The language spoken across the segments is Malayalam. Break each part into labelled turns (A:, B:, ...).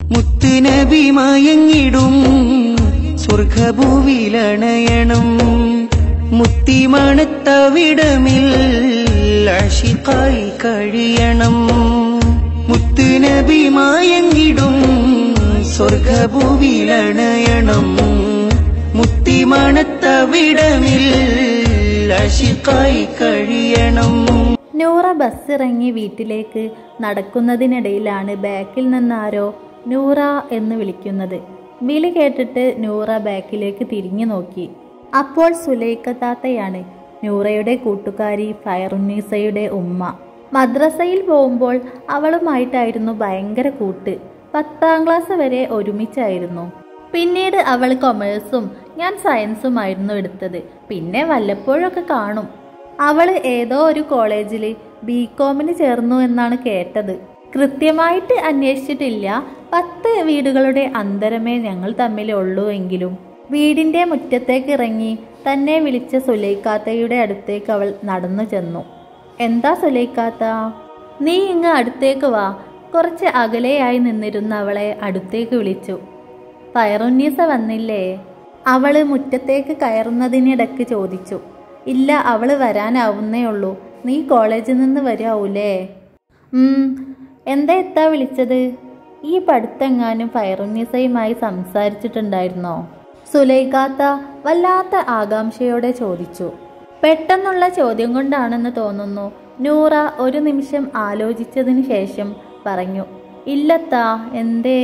A: മുത്തുനബി മയങ്ങിടും സ്വർഗഭൂവിലണയണം മുത്തിമണത്തവിടമിൽ അഷിക്കായി കഴിയണം മുത്തുനബി മയങ്ങിടും സ്വർഗഭൂവിലണയണം മുത്തിമണത്തവിടമിൽ അഷിക്കായി കഴിയണം
B: നൂറ ബസ് ഇറങ്ങി വീട്ടിലേക്ക് നടക്കുന്നതിനിടയിലാണ് ബാക്കിൽ നിന്നാരോ നൂറ എന്ന് വിളിക്കുന്നത് വിളി കേട്ടിട്ട് നൂറ ബാക്കിലേക്ക് തിരിഞ്ഞു നോക്കി അപ്പോൾ സുലൈക്ക താത്തയാണ് നൂറയുടെ കൂട്ടുകാരി ഫയറുന്നീസയുടെ ഉമ്മ മദ്രസയിൽ പോകുമ്പോൾ അവളുമായിട്ടായിരുന്നു ഭയങ്കര കൂട്ട് പത്താം ക്ലാസ് വരെ ഒരുമിച്ചായിരുന്നു പിന്നീട് അവൾ കൊമേഴ്സും ഞാൻ സയൻസുമായിരുന്നു എടുത്തത് പിന്നെ വല്ലപ്പോഴൊക്കെ കാണും അവള് ഏതോ ഒരു കോളേജിൽ ബി കോമിന് ചേർന്നു എന്നാണ് കേട്ടത് കൃത്യമായിട്ട് അന്വേഷിച്ചിട്ടില്ല പത്ത് വീടുകളുടെ അന്തരമേ ഞങ്ങൾ തമ്മിൽ ഉള്ളൂ എങ്കിലും വീടിന്റെ മുറ്റത്തേക്ക് ഇറങ്ങി തന്നെ വിളിച്ച സുലൈക്കാത്തയുടെ അടുത്തേക്ക് അവൾ നടന്നു ചെന്നു എന്താ സുലൈക്കാത്ത നീ ഇങ്ങ് അടുത്തേക്ക് വാ കുറച്ച് അകലെയായി നിന്നിരുന്ന അവളെ അടുത്തേക്ക് വിളിച്ചു ഫയറുന്നീസ വന്നില്ലേ അവള് മുറ്റത്തേക്ക് കയറുന്നതിനിടക്ക് ചോദിച്ചു ഇല്ല അവള് വരാനാവുന്നേ ഉള്ളൂ നീ കോളേജിൽ നിന്ന് വരാവൂലേ ഉം എന്താ എത്താ വിളിച്ചത് ഈ പഠിത്തെങ്ങാനും ഫയറുന്നീസയുമായി സംസാരിച്ചിട്ടുണ്ടായിരുന്നോ സുലൈഖാത്ത വല്ലാത്ത ആകാംക്ഷയോടെ ചോദിച്ചു പെട്ടെന്നുള്ള ചോദ്യം കൊണ്ടാണെന്ന് തോന്നുന്നു നൂറ ഒരു നിമിഷം ആലോചിച്ചതിന് ശേഷം പറഞ്ഞു ഇല്ലത്താ എന്തേ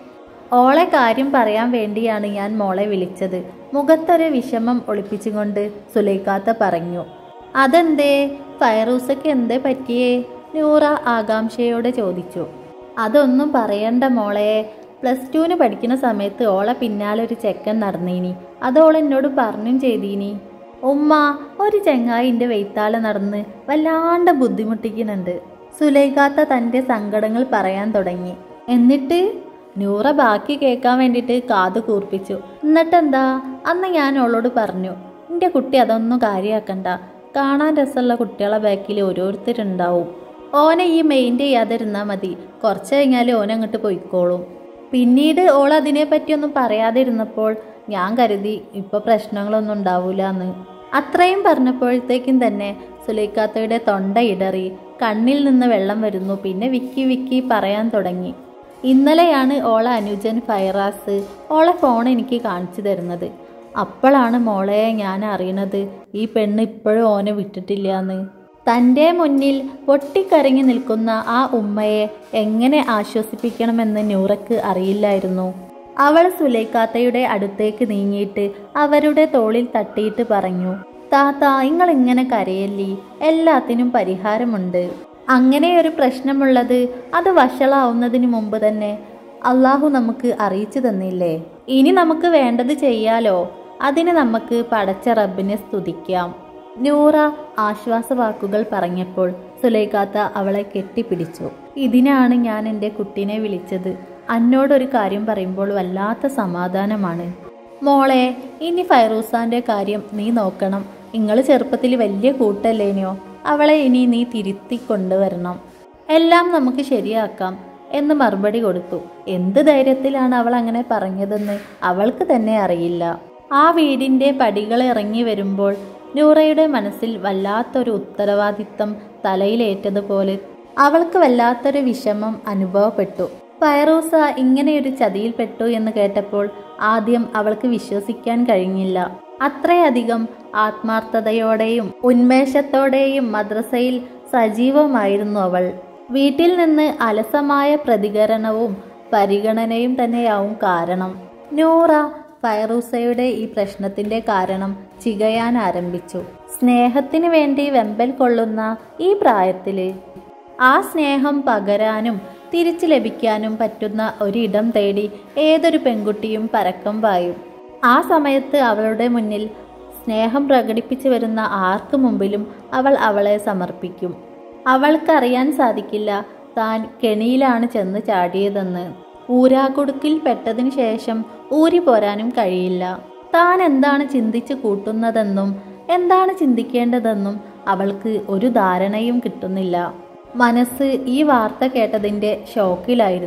B: ഓളെ കാര്യം പറയാൻ വേണ്ടിയാണ് ഞാൻ മോളെ വിളിച്ചത് മുഖത്തൊരു വിഷമം ഒളിപ്പിച്ചുകൊണ്ട് സുലൈഖാത്ത പറഞ്ഞു അതെന്തേ ഫയറൂസക്ക് എന്തേ പറ്റിയേ നൂറ ആകാംക്ഷയോടെ ചോദിച്ചു അതൊന്നും പറയണ്ട മോളെ പ്ലസ് ടുവിന് പഠിക്കുന്ന സമയത്ത് ഓളെ പിന്നാലെ ഒരു ചെക്കൻ നടന്നീനി അതോൾ എന്നോട് പറഞ്ഞും ചെയ്തീനി ഉമ്മ ഒരു ചെങ്ങായിന്റെ വെയ്ത്താലെ നടന്ന് വല്ലാണ്ട് ബുദ്ധിമുട്ടിക്കുന്നുണ്ട് സുലൈഖാത്ത തന്റെ സങ്കടങ്ങൾ പറയാൻ തുടങ്ങി എന്നിട്ട് നൂറ ബാക്കി കേൾക്കാൻ വേണ്ടിയിട്ട് കാത് കൂർപ്പിച്ചു എന്നിട്ടെന്താ അന്ന് ഞാൻ അവളോട് പറഞ്ഞു എൻ്റെ കുട്ടി അതൊന്നും കാര്യമാക്കണ്ട കാണാൻ രസമുള്ള കുട്ടികളെ ബാക്കിൽ ഓരോരുത്തരുണ്ടാവും ഓനെ ഈ മെയിൻ്റെ ചെയ്യാതിരുന്നാൽ മതി കുറച്ച് കഴിഞ്ഞാൽ ഓൻ അങ്ങോട്ട് പോയിക്കോളും പിന്നീട് ഓൾ അതിനെ പറ്റിയൊന്നും പറയാതിരുന്നപ്പോൾ ഞാൻ കരുതി ഇപ്പൊ പ്രശ്നങ്ങളൊന്നും ഉണ്ടാവൂല എന്ന് അത്രയും പറഞ്ഞപ്പോഴത്തേക്കും തന്നെ സുലൈക്കാത്തയുടെ തൊണ്ട ഇടറി കണ്ണിൽ നിന്ന് വെള്ളം വരുന്നു പിന്നെ വിക്കി വിക്കി പറയാൻ തുടങ്ങി ഇന്നലെയാണ് ഓളെ അനുജൻ ഫൈറാസ് ഓളെ ഫോൺ എനിക്ക് കാണിച്ചു തരുന്നത് അപ്പോഴാണ് മോളെ ഞാൻ അറിയണത് ഈ പെണ്ണ് ഇപ്പോഴും ഓനെ വിട്ടിട്ടില്ല എന്ന് തൻ്റെ മുന്നിൽ പൊട്ടിക്കരങ്ങി നിൽക്കുന്ന ആ ഉമ്മയെ എങ്ങനെ ആശ്വസിപ്പിക്കണമെന്ന് നൂറയ്ക്ക് അറിയില്ലായിരുന്നു അവൾ സുലൈക്കാത്തയുടെ അടുത്തേക്ക് നീങ്ങിയിട്ട് അവരുടെ തോളിൽ തട്ടിയിട്ട് പറഞ്ഞു താത്ത നിങ്ങൾ ഇങ്ങനെ കരയല്ലി എല്ലാത്തിനും പരിഹാരമുണ്ട് അങ്ങനെ ഒരു പ്രശ്നമുള്ളത് അത് വഷളാവുന്നതിന് മുമ്പ് തന്നെ അള്ളാഹു നമുക്ക് അറിയിച്ചു തന്നില്ലേ ഇനി നമുക്ക് വേണ്ടത് ചെയ്യാലോ അതിന് നമുക്ക് പടച്ച റബ്ബിനെ സ്തുതിക്കാം നൂറ ആശ്വാസവാക്കുകൾ പറഞ്ഞപ്പോൾ സുലൈഖാത്ത അവളെ കെട്ടിപ്പിടിച്ചു ഇതിനാണ് ഞാൻ എൻ്റെ കുട്ടീനെ വിളിച്ചത് അന്നോടൊരു കാര്യം പറയുമ്പോൾ വല്ലാത്ത സമാധാനമാണ് മോളെ ഇനി ഫൈറൂസാന്റെ കാര്യം നീ നോക്കണം നിങ്ങൾ ചെറുപ്പത്തിൽ വലിയ കൂട്ടല്ലേനോ അവളെ ഇനി നീ തിരുത്തി കൊണ്ടുവരണം എല്ലാം നമുക്ക് ശരിയാക്കാം എന്ന് മറുപടി കൊടുത്തു എന്ത് ധൈര്യത്തിലാണ് അവൾ അങ്ങനെ പറഞ്ഞതെന്ന് അവൾക്ക് തന്നെ അറിയില്ല ആ വീടിന്റെ പടികൾ ഇറങ്ങി വരുമ്പോൾ നൂറയുടെ മനസ്സിൽ വല്ലാത്തൊരു ഉത്തരവാദിത്തം തലയിലേറ്റതുപോലെ അവൾക്ക് വല്ലാത്തൊരു വിഷമം അനുഭവപ്പെട്ടു ഫയറൂസ ഇങ്ങനെയൊരു ചതിയിൽപ്പെട്ടു എന്ന് കേട്ടപ്പോൾ ആദ്യം അവൾക്ക് വിശ്വസിക്കാൻ കഴിഞ്ഞില്ല അത്രയധികം ആത്മാർത്ഥതയോടെയും ഉന്മേഷത്തോടെയും മദ്രസയിൽ സജീവമായിരുന്നു അവൾ വീട്ടിൽ നിന്ന് അലസമായ പ്രതികരണവും പരിഗണനയും തന്നെയാവും കാരണം നൂറ ഫയറൂസയുടെ ഈ പ്രശ്നത്തിന്റെ കാരണം ചികയാൻ ആരംഭിച്ചു സ്നേഹത്തിന് വേണ്ടി വെമ്പൽ കൊള്ളുന്ന ഈ പ്രായത്തില് ആ സ്നേഹം പകരാനും തിരിച്ചു ലഭിക്കാനും പറ്റുന്ന ഒരിടം തേടി ഏതൊരു പെൺകുട്ടിയും പരക്കം പായും ആ സമയത്ത് അവളുടെ മുന്നിൽ സ്നേഹം പ്രകടിപ്പിച്ചു വരുന്ന ആർക്കു മുമ്പിലും അവൾ അവളെ സമർപ്പിക്കും അവൾക്കറിയാൻ സാധിക്കില്ല താൻ കെണിയിലാണ് ചെന്ന് ചാടിയതെന്ന് ഊരാകുടുക്കിൽ പെട്ടതിനു ശേഷം ഊരി പോരാനും കഴിയില്ല താൻ എന്താണ് ചിന്തിച്ചു കൂട്ടുന്നതെന്നും എന്താണ് ചിന്തിക്കേണ്ടതെന്നും അവൾക്ക് ഒരു ധാരണയും കിട്ടുന്നില്ല മനസ്സ് ഈ വാർത്ത കേട്ടതിന്റെ ഷോക്കിലായിരുന്നു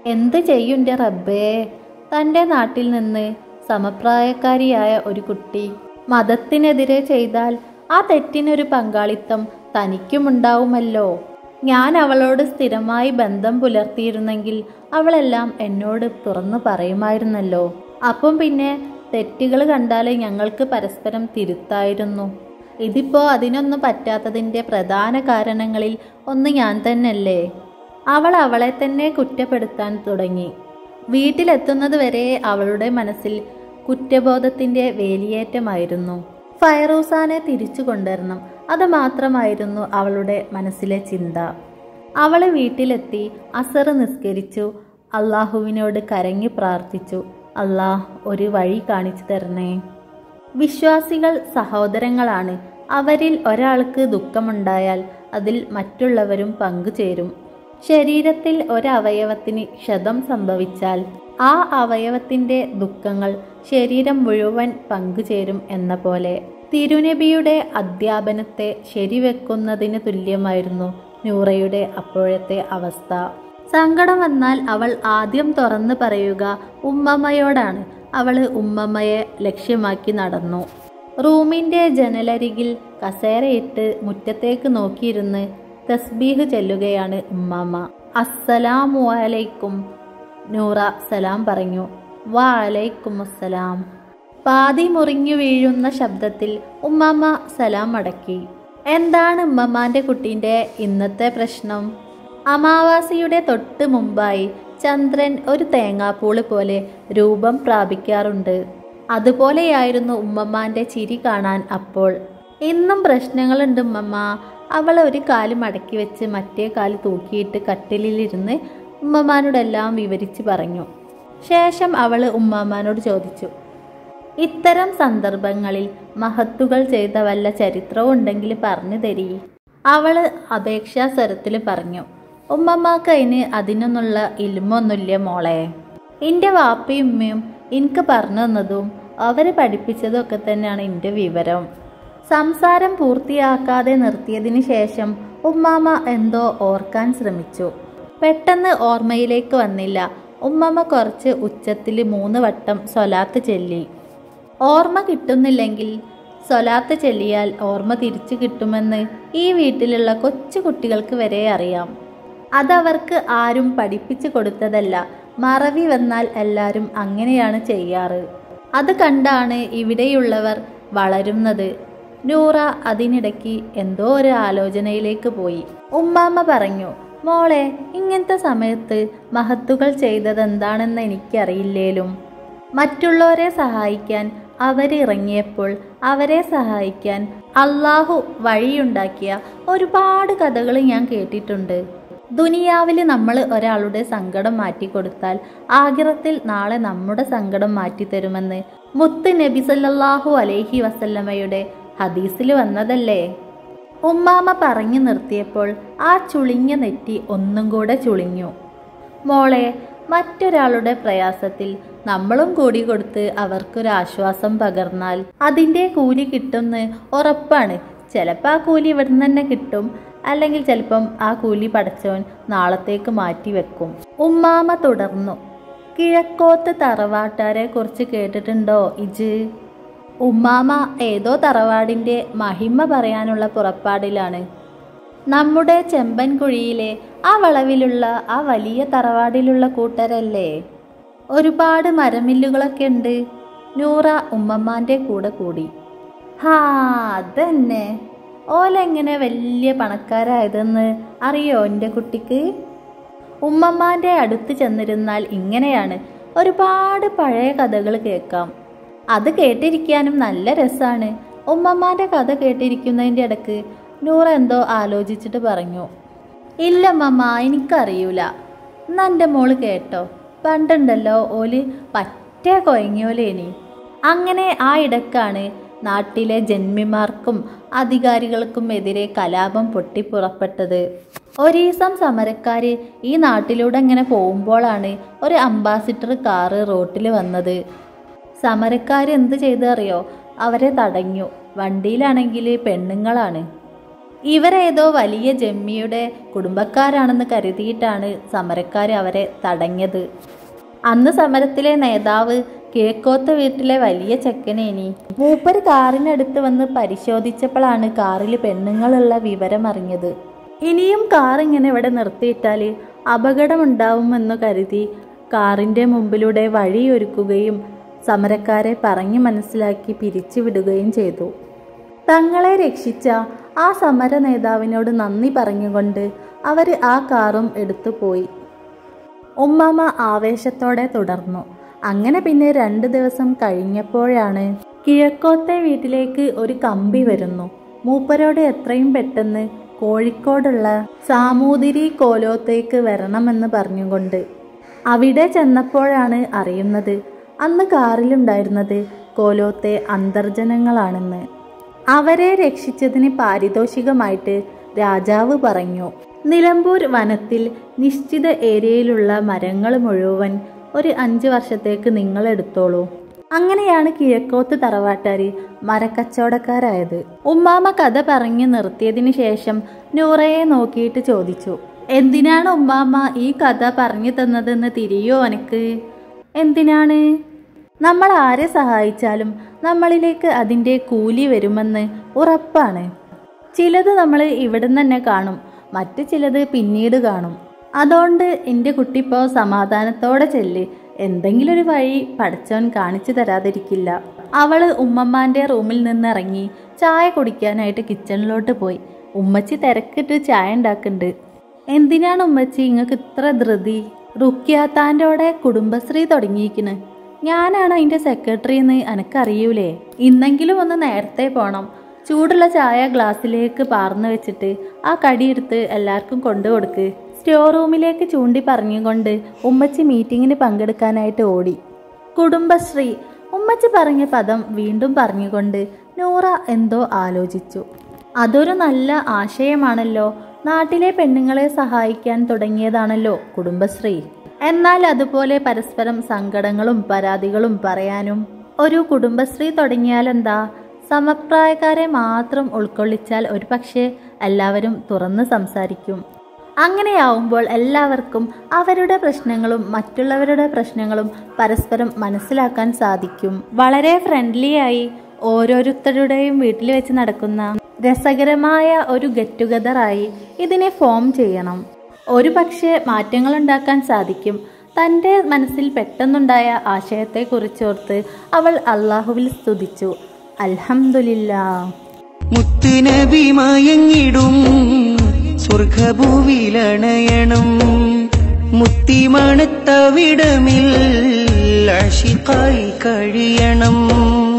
B: എന്ത് ചെയ്യുൻ്റെ റബ്ബേ തൻ്റെ നാട്ടിൽ നിന്ന് സമപ്രായക്കാരിയായ ഒരു കുട്ടി മതത്തിനെതിരെ ചെയ്താൽ ആ തെറ്റിനൊരു പങ്കാളിത്തം തനിക്കുമുണ്ടാവുമല്ലോ ഞാൻ അവളോട് സ്ഥിരമായി ബന്ധം പുലർത്തിയിരുന്നെങ്കിൽ അവളെല്ലാം എന്നോട് തുറന്നു പറയുമായിരുന്നല്ലോ അപ്പം പിന്നെ തെറ്റുകൾ കണ്ടാൽ ഞങ്ങൾക്ക് പരസ്പരം തിരുത്തായിരുന്നു ഇതിപ്പോ അതിനൊന്നും പറ്റാത്തതിൻ്റെ പ്രധാന കാരണങ്ങളിൽ ഒന്ന് ഞാൻ തന്നെയല്ലേ അവൾ അവളെ തന്നെ കുറ്റപ്പെടുത്താൻ തുടങ്ങി വീട്ടിലെത്തുന്നത് വരെ അവളുടെ മനസ്സിൽ കുറ്റബോധത്തിന്റെ വേലിയേറ്റമായിരുന്നു ഫയറൂസാനെ തിരിച്ചു കൊണ്ടുവരണം അത് മാത്രമായിരുന്നു അവളുടെ മനസ്സിലെ ചിന്ത അവൾ വീട്ടിലെത്തി അസർ നിസ്കരിച്ചു അള്ളാഹുവിനോട് കരങ്ങി പ്രാർത്ഥിച്ചു അള്ളാഹ് ഒരു വഴി കാണിച്ചു തരണേ വിശ്വാസികൾ സഹോദരങ്ങളാണ് അവരിൽ ഒരാൾക്ക് ദുഃഖമുണ്ടായാൽ അതിൽ മറ്റുള്ളവരും പങ്കുചേരും ശരീരത്തിൽ ഒരവയവത്തിന് ക്ഷതം സംഭവിച്ചാൽ ആ അവയവത്തിന്റെ ദുഃഖങ്ങൾ ശരീരം മുഴുവൻ പങ്കുചേരും എന്ന പോലെ തിരുനബിയുടെ അധ്യാപനത്തെ ശരിവെക്കുന്നതിന് തുല്യമായിരുന്നു നൂറയുടെ അപ്പോഴത്തെ അവസ്ഥ സങ്കടം വന്നാൽ അവൾ ആദ്യം തുറന്നു പറയുക ഉമ്മമ്മയോടാണ് അവള് ഉമ്മമ്മയെ ലക്ഷ്യമാക്കി നടന്നു റൂമിന്റെ ജനലരികിൽ കസേരയിട്ട് മുറ്റത്തേക്ക് നോക്കിയിരുന്ന് തസ്ബീഹ് ചെല്ലുകയാണ് ഉമ്മാമ്മ അസ്സലാമു അലൈക്കും നൂറ സലാം പറഞ്ഞു വാ അലൈക്കും അസ്സലാം പാതി മുറിഞ്ഞു വീഴുന്ന ശബ്ദത്തിൽ ഉമ്മാമ്മ സലാം അടക്കി എന്താണ് ഉമ്മമ്മാന്റെ കുട്ടീന്റെ ഇന്നത്തെ പ്രശ്നം അമാവാസിയുടെ തൊട്ട് മുമ്പായി ചന്ദ്രൻ ഒരു തേങ്ങാപ്പൂള് പോലെ രൂപം പ്രാപിക്കാറുണ്ട് അതുപോലെയായിരുന്നു ഉമ്മമ്മാന്റെ ചിരി കാണാൻ അപ്പോൾ ഇന്നും പ്രശ്നങ്ങളുണ്ട് ഉമ്മമ്മ അവൾ ഒരു കാല് മടക്കി വെച്ച് മറ്റേ കാല് തൂക്കിയിട്ട് കട്ടിലിലിരുന്ന് ഉമ്മമാനോടെല്ലാം വിവരിച്ച് പറഞ്ഞു ശേഷം അവൾ ഉമ്മാമാനോട് ചോദിച്ചു ഇത്തരം സന്ദർഭങ്ങളിൽ മഹത്തുകൾ ചെയ്ത വല്ല ചരിത്രവും ഉണ്ടെങ്കിൽ പറഞ്ഞു തരീ അവള് അപേക്ഷാ സ്വരത്തിൽ പറഞ്ഞു ഉമ്മമ്മക്ക് അതിന് അതിനൊന്നുള്ള ഇൽമൊന്നുമില്ല മോളെ എൻ്റെ വാപ്പയും ഉമ്മയും എനിക്ക് പറഞ്ഞു തന്നതും അവര് പഠിപ്പിച്ചതും ഒക്കെ തന്നെയാണ് എൻ്റെ വിവരം സംസാരം പൂർത്തിയാക്കാതെ നിർത്തിയതിന് ശേഷം ഉമ്മാമ എന്തോ ഓർക്കാൻ ശ്രമിച്ചു പെട്ടെന്ന് ഓർമ്മയിലേക്ക് വന്നില്ല ഉമ്മാമ കുറച്ച് ഉച്ചത്തിൽ മൂന്ന് വട്ടം സ്വലാത്ത് ചെല്ലി ഓർമ്മ കിട്ടുന്നില്ലെങ്കിൽ സ്വലാത്ത് ചെല്ലിയാൽ ഓർമ്മ തിരിച്ചു കിട്ടുമെന്ന് ഈ വീട്ടിലുള്ള കൊച്ചു കുട്ടികൾക്ക് വരെ അറിയാം അതവർക്ക് ആരും പഠിപ്പിച്ചു കൊടുത്തതല്ല മറവി വന്നാൽ എല്ലാവരും അങ്ങനെയാണ് ചെയ്യാറ് അത് കണ്ടാണ് ഇവിടെയുള്ളവർ വളരുന്നത് നൂറ അതിനിടയ്ക്ക് എന്തോ ഒരു ആലോചനയിലേക്ക് പോയി ഉമ്മാമ്മ പറഞ്ഞു മോളെ ഇങ്ങനത്തെ സമയത്ത് മഹത്തുകൾ ചെയ്തതെന്താണെന്ന് എനിക്കറിയില്ലേലും മറ്റുള്ളവരെ സഹായിക്കാൻ അവരിറങ്ങിയപ്പോൾ അവരെ സഹായിക്കാൻ അള്ളാഹു വഴിയുണ്ടാക്കിയ ഒരുപാട് കഥകൾ ഞാൻ കേട്ടിട്ടുണ്ട് ദുനിയാവിൽ നമ്മൾ ഒരാളുടെ സങ്കടം മാറ്റിക്കൊടുത്താൽ ആകിറത്തിൽ നാളെ നമ്മുടെ സങ്കടം മാറ്റിത്തരുമെന്ന് മുത്ത് നബി സല്ലല്ലാഹു അലൈഹി വസല്ലമയുടെ ഹദീസിൽ വന്നതല്ലേ ഉമ്മാമ പറഞ്ഞു നിർത്തിയപ്പോൾ ആ ചുളിഞ്ഞ നെറ്റി ഒന്നും കൂടെ ചുളിഞ്ഞു മോളെ മറ്റൊരാളുടെ പ്രയാസത്തിൽ നമ്മളും കൂടി കൊടുത്ത് അവർക്കൊരാശ്വാസം പകർന്നാൽ അതിൻ്റെ കൂലി കിട്ടുമെന്ന് ഉറപ്പാണ് ചിലപ്പോൾ ആ കൂലി ഇവിടുന്ന് തന്നെ കിട്ടും അല്ലെങ്കിൽ ചിലപ്പം ആ കൂലി പടച്ചവൻ നാളത്തേക്ക് മാറ്റി വെക്കും ഉമ്മാമ തുടർന്നു കിഴക്കോത്ത് തറവാട്ടാരെ കുറിച്ച് കേട്ടിട്ടുണ്ടോ ഇജ് ഉമ്മാമ ഏതോ തറവാടിൻ്റെ മഹിമ പറയാനുള്ള പുറപ്പാടിലാണ് നമ്മുടെ ചെമ്പൻകുഴിയിലെ ആ വളവിലുള്ള ആ വലിയ തറവാടിലുള്ള കൂട്ടരല്ലേ ഒരുപാട് മരമില്ലുകളൊക്കെ ഉണ്ട് നൂറ ഉമ്മമ്മാൻ്റെ കൂടെ കൂടി ഹാ അതന്നെ ഓലെങ്ങനെ വലിയ പണക്കാരായതെന്ന് അറിയോ എൻ്റെ കുട്ടിക്ക് ഉമ്മമ്മാൻ്റെ അടുത്ത് ചെന്നിരുന്നാൽ ഇങ്ങനെയാണ് ഒരുപാട് പഴയ കഥകൾ കേൾക്കാം അത് കേട്ടിരിക്കാനും നല്ല രസമാണ് ഉമ്മമ്മാൻ്റെ കഥ കേട്ടിരിക്കുന്നതിൻ്റെ ഇടക്ക് നൂറ എന്തോ ആലോചിച്ചിട്ട് പറഞ്ഞു ഇല്ല മമ്മ എനിക്കറിയൂല എന്നാ എൻ്റെ മോള് കേട്ടോ പണ്ടുണ്ടല്ലോ ഓല് പറ്റേ കൊയങ്ങിയോലേനി അങ്ങനെ ആ ഇടക്കാണ് നാട്ടിലെ ജന്മിമാർക്കും അധികാരികൾക്കും എതിരെ കലാപം പൊട്ടിപ്പുറപ്പെട്ടത് ഒരീസം സമരക്കാര് ഈ നാട്ടിലൂടെ ഇങ്ങനെ പോകുമ്പോഴാണ് ഒരു അംബാസിഡർ കാറ് റോട്ടിൽ വന്നത് സമരക്കാർ എന്ത് ചെയ്തറിയോ അവരെ തടഞ്ഞു വണ്ടിയിലാണെങ്കിൽ പെണ്ണുങ്ങളാണ് ഇവരേതോ വലിയ ജമ്മിയുടെ കുടുംബക്കാരാണെന്ന് കരുതിയിട്ടാണ് സമരക്കാർ അവരെ തടഞ്ഞത് അന്ന് സമരത്തിലെ നേതാവ് കിഴക്കോത്ത വീട്ടിലെ വലിയ ചെക്കനേനി മൂപ്പർ കാറിനടുത്ത് വന്ന് പരിശോധിച്ചപ്പോഴാണ് കാറിൽ പെണ്ണുങ്ങളുള്ള വിവരം അറിഞ്ഞത് ഇനിയും കാർ ഇങ്ങനെ ഇവിടെ നിർത്തിയിട്ടാൽ അപകടമുണ്ടാവുമെന്നു കരുതി കാറിന്റെ മുമ്പിലൂടെ വഴിയൊരുക്കുകയും സമരക്കാരെ പറഞ്ഞു മനസ്സിലാക്കി പിരിച്ചുവിടുകയും ചെയ്തു തങ്ങളെ രക്ഷിച്ച ആ സമര നേതാവിനോട് നന്ദി പറഞ്ഞുകൊണ്ട് അവർ ആ കാറും എടുത്തുപോയി ഉമ്മാമ ആവേശത്തോടെ തുടർന്നു അങ്ങനെ പിന്നെ രണ്ട് ദിവസം കഴിഞ്ഞപ്പോഴാണ് കിഴക്കോത്തെ വീട്ടിലേക്ക് ഒരു കമ്പി വരുന്നു മൂപ്പരോട് എത്രയും പെട്ടെന്ന് കോഴിക്കോടുള്ള സാമൂതിരി കോലോത്തേക്ക് വരണമെന്ന് പറഞ്ഞുകൊണ്ട് അവിടെ ചെന്നപ്പോഴാണ് അറിയുന്നത് അന്ന് കാറിലുണ്ടായിരുന്നത് കോലോത്തെ അന്തർജനങ്ങളാണെന്ന് അവരെ രക്ഷിച്ചതിന് പാരിതോഷികമായിട്ട് രാജാവ് പറഞ്ഞു നിലമ്പൂർ വനത്തിൽ നിശ്ചിത ഏരിയയിലുള്ള മരങ്ങൾ മുഴുവൻ ഒരു അഞ്ച് വർഷത്തേക്ക് നിങ്ങൾ എടുത്തോളൂ അങ്ങനെയാണ് കിഴക്കോത്ത് തറവാട്ടാര് മരക്കച്ചവടക്കാരായത് ഉമ്മാമ കഥ പറഞ്ഞു നിർത്തിയതിന് ശേഷം നൂറയെ നോക്കിയിട്ട് ചോദിച്ചു എന്തിനാണ് ഉമ്മാമ ഈ കഥ പറഞ്ഞു തന്നതെന്ന് തിരിയോ അനക്ക് എന്തിനാണ് നമ്മൾ ആരെ സഹായിച്ചാലും നമ്മളിലേക്ക് അതിൻ്റെ കൂലി വരുമെന്ന് ഉറപ്പാണ് ചിലത് നമ്മൾ ഇവിടുന്ന് തന്നെ കാണും മറ്റു ചിലത് പിന്നീട് കാണും അതുകൊണ്ട് എൻ്റെ കുട്ടിപ്പോ സമാധാനത്തോടെ ചെല്ല് എന്തെങ്കിലും ഒരു വഴി പഠിച്ചവൻ കാണിച്ചു തരാതിരിക്കില്ല അവള് ഉമ്മമ്മാന്റെ റൂമിൽ നിന്നിറങ്ങി ചായ കുടിക്കാനായിട്ട് കിച്ചണിലോട്ട് പോയി ഉമ്മച്ചി തിരക്കിട്ട് ചായ ഉണ്ടാക്കുന്നുണ്ട് എന്തിനാണ് ഉമ്മച്ചി ഇങ്ങക്ക് ഇത്ര ധൃതി റുക്യാത്താൻ്റെയോടെ കുടുംബശ്രീ തുടങ്ങിയിരിക്കണ് ഞാനാണ് അതിൻ്റെ സെക്രട്ടറി എന്ന് എനക്കറിയൂലേ ഇന്നെങ്കിലും ഒന്ന് നേരത്തെ പോണം ചൂടുള്ള ചായ ഗ്ലാസ്സിലേക്ക് പാർന്നു വെച്ചിട്ട് ആ കടിയെടുത്ത് എല്ലാവർക്കും കൊണ്ടു കൊടുക്ക് സ്റ്റോർ റൂമിലേക്ക് ചൂണ്ടി പറഞ്ഞുകൊണ്ട് ഉമ്മച്ചി മീറ്റിങ്ങിന് പങ്കെടുക്കാനായിട്ട് ഓടി കുടുംബശ്രീ ഉമ്മച്ചി പറഞ്ഞ പദം വീണ്ടും പറഞ്ഞുകൊണ്ട് നൂറ എന്തോ ആലോചിച്ചു അതൊരു നല്ല ആശയമാണല്ലോ നാട്ടിലെ പെണ്ണുങ്ങളെ സഹായിക്കാൻ തുടങ്ങിയതാണല്ലോ കുടുംബശ്രീ എന്നാൽ അതുപോലെ പരസ്പരം സങ്കടങ്ങളും പരാതികളും പറയാനും ഒരു കുടുംബശ്രീ തുടങ്ങിയാലെന്താ സമപ്രായക്കാരെ മാത്രം ഉൾക്കൊള്ളിച്ചാൽ ഒരുപക്ഷെ എല്ലാവരും തുറന്ന് സംസാരിക്കും അങ്ങനെയാവുമ്പോൾ എല്ലാവർക്കും അവരുടെ പ്രശ്നങ്ങളും മറ്റുള്ളവരുടെ പ്രശ്നങ്ങളും പരസ്പരം മനസ്സിലാക്കാൻ സാധിക്കും വളരെ ഫ്രണ്ട്ലിയായി ഓരോരുത്തരുടെയും വീട്ടിൽ വെച്ച് നടക്കുന്ന രസകരമായ ഒരു ഗെറ്റ് ടുഗദറായി ഇതിനെ ഫോം ചെയ്യണം ഒരു പക്ഷേ മാറ്റങ്ങൾ ഉണ്ടാക്കാൻ സാധിക്കും തൻ്റെ മനസ്സിൽ പെട്ടെന്നുണ്ടായ ആശയത്തെക്കുറിച്ചോർത്ത് അവൾ അള്ളാഹുവിൽ സ്തുതിച്ചു അൽഹംദുലില്ലാ
A: മുത്തുനബി മയങ്ങിടും സ്വർഗഭൂവിലണയണം മുത്തിമണത്തവിടമിൽ അഷിക്കായി കഴിയണം